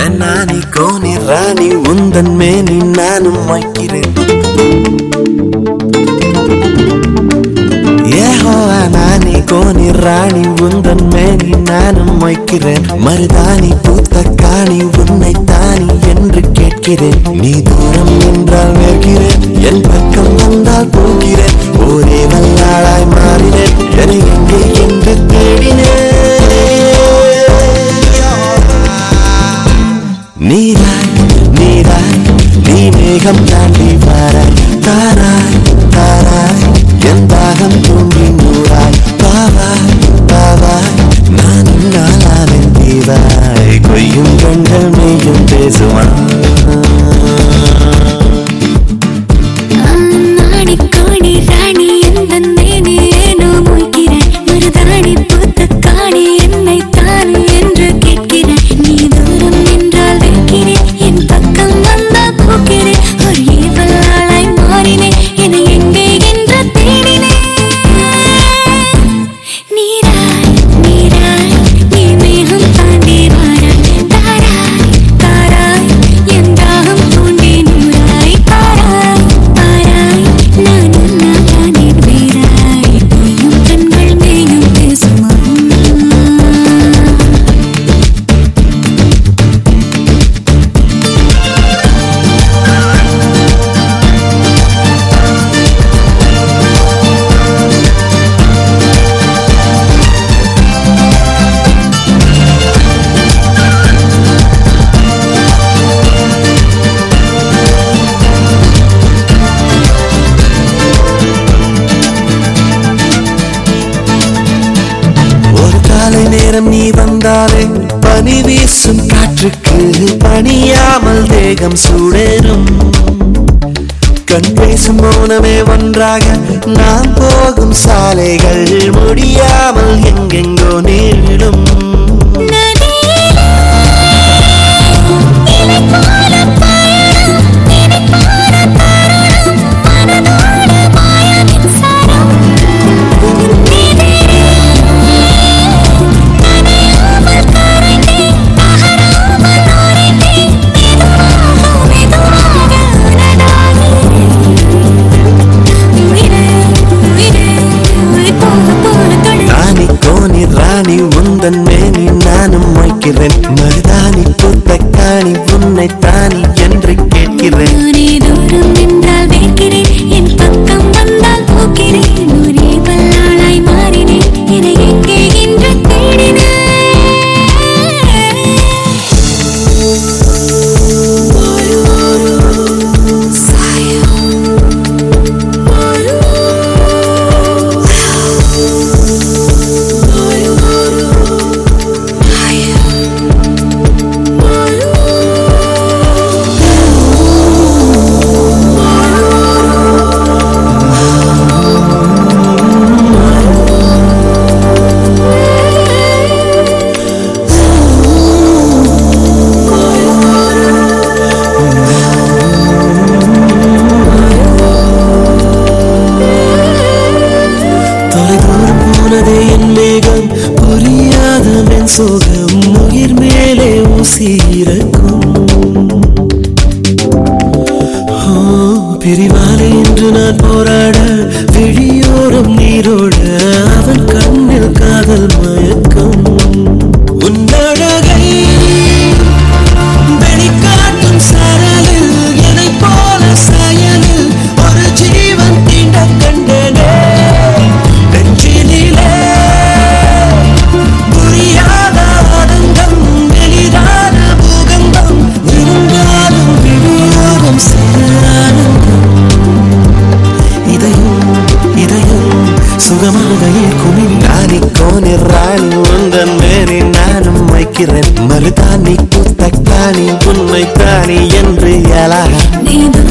நானி Coney ராணி உந்தன் மேனி நானும் வைக்கிறேன் ஏஹோவா நானி கோனி ராணி உந்தன் மேனி நானும் வைக்கிறேன் மருதாணி பூத்த காணி உன்னை தானி என்று கேட்கிறேன் நீ தூரம் நின்றால் வேகிறேன் என் பக்கம் வந்தால் போகிறேன் ஒரே வல்லாளாய் மாறினேன் என எங்கே என்று தேடினேன் நீராய் நீராய் நீ மேகம் தாண்டி வாராய் தாராய் தாராய் என் தாகம் தூண்டி நூறாய் பாவாய் பாவாய் நான் நாளாவின் தீவாய் கொய்யும் கண்கள் மெய்யும் பேசுவான் நாடி கோடி ராணி எந்தன் மேனி ஏனோ மொய்கிறேன் மருதாணி பூத்த காணி என்னை தானே என்று கேட்கிறேன் நீ தூரம் நின்றால் வைக்கிறேன் என் பக்கம் வந்தால் போக்கிறேன் ஒரு ஏவலாளாய் மாறினேன் என எங்கே என்று தேடினேன் நீராய் நீராய் நீ மேகம் தாண்டி வாராய் தாராய் தாராய் என் தாகம் தூண்டி நூறாய் பாராய் பாராய் நான் உன்னாலானே வேறாய் பொய்யும் கண்கள் மேயும் பேசுமா ஒரு காலை நேரம் நீ வந்தாலே பனி வீசும் காற்றுக்கு பணியாமல் தேகம் சூடேறும் கண் பேசும் மௌனமே ஒன்றாக நாம் போகும் சாலைகள் முடியாமல் எங்கெங்கோ நீளும் ராணி கோனி ராணி உந்தன் மேனி நானும் வைக்கிறேன் மருதாணி பூத்த காணி உன்னை தானி என்று கேட்கிறேன் ஒரே தூரம் நின்றால் வேர்க்கிறேன் என் பக்கம் வந்தால் போக்கிறேன் ஒரே வல்லாளாய் மாறினேன் என எங்கே என்று தேடினேன் தொலைதூரம் போனதே என் மேகம் புரியாத மென் சோகம் உயிர் மேலே ஊசியிருக்கும் ஓ, பிரிவாலே என்று நான் போராட விழியோரம் நீரோட அவன் கண்ணில் காதல் மயக்கம் உன்னழகை வெளிக்காட்டும் சரலில் என்னைப் போல செயலில் ஒரு ஜீவன் தீண்ட கண்டனே நெஞ்சினிலே புரியாத ஆனந்தம் எளிதான பூகம்பம் இருந்தாலும் விழியோரம் சில ஆனந்தம் இதயம் இதயம் சுகமாக ஏற்கும் நானி கோனி ராணி உந்தன் மேனி நானும் வைக்கிறேன் மருதாணி பூத்த காணி உன்னை தானி என்று எழா நீ